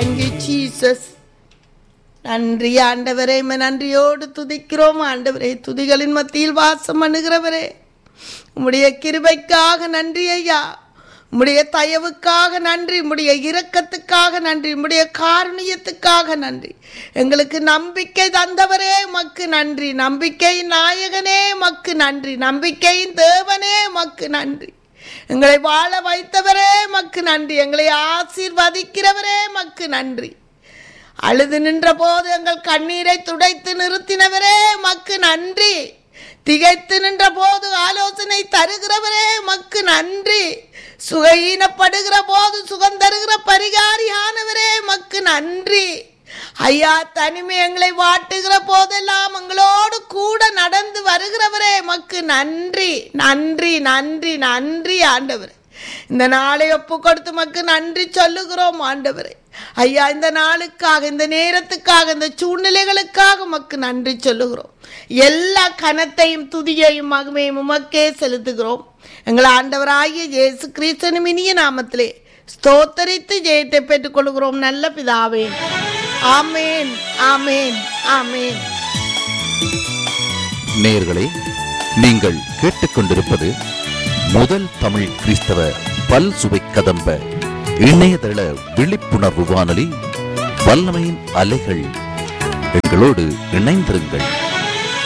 thank you Jesus நன்றி ஆண்டவரே உம்மை நன்றியோடு துதிக்கிறோம் ஆண்டவரே துதிகளின் மத்தியில் வாசம் பண்ணுகிறவரே உம்முடைய கிருபைக்காக நன்றி ஐயா உம்முடைய தயவுக்காக நன்றி உம்முடைய இரக்கத்துக்காக நன்றி உம்முடைய காரணியத்துக்காக நன்றி எங்களுக்கு நம்பிக்கை தந்தவரே மக்கு நன்றி நம்பிக்கையின் நாயகனே மக்கு நன்றி நம்பிக்கையின் தேவனே மக்கு நன்றி எங்களை வாழ வைத்தவரே மக்கு நன்றி எங்களை ஆசீர்வதிக்கிறவரே மக்கு நன்றி அழுது நின்ற போது எங்கள் கண்ணீரை துடைத்து நிறுத்தினவரே மக்கு நன்றி திகைத்து நின்ற போது ஆலோசனை தருகிறவரே மக்கு நன்றி சுகையீனப்படுகிற போது சுகம் தருகிற பரிகாரியானவரே மக்கு நன்றி ஐயா தனிமை எங்களை வாட்டுகிற போதெல்லாம் எங்களோடு கூட நடந்து வருகிறவரே மக்கு நன்றி நன்றி நன்றி நன்றி ஆண்டவரே இந்த நாளை ஒப்பு கொடுத்து மக்கு நன்றி சொல்லுகிறோம் ஆண்டவரே ஐயா இந்த நாளுக்காக இந்த நேரத்துக்காக இந்த சூழ்நிலைகளுக்காக மக்கு நன்றி சொல்லுகிறோம் எல்லா கனத்தையும் துதியையும் மகிமையும் உமக்கே செலுத்துகிறோம் எங்கள் ஆண்டவராகிய இயேசு கிறிஸ்தனும் இனிய நாமத்திலே ஸ்தோத்தரித்து ஜெயத்தை பெற்றுக் கொள்கிறோம் நல்ல பிதாவே ஆமேன் ஆமேன் ஆமேன் நேயர்களே நீங்கள் கேட்டுக்கொண்டிருப்பது முதல் தமிழ் கிறிஸ்தவ பல் சுவை கதம்ப இணையதள விழிப்புணர்வு வானொலி வல்லமையின் அலைகள் எங்களோடு இணைந்திருங்கள்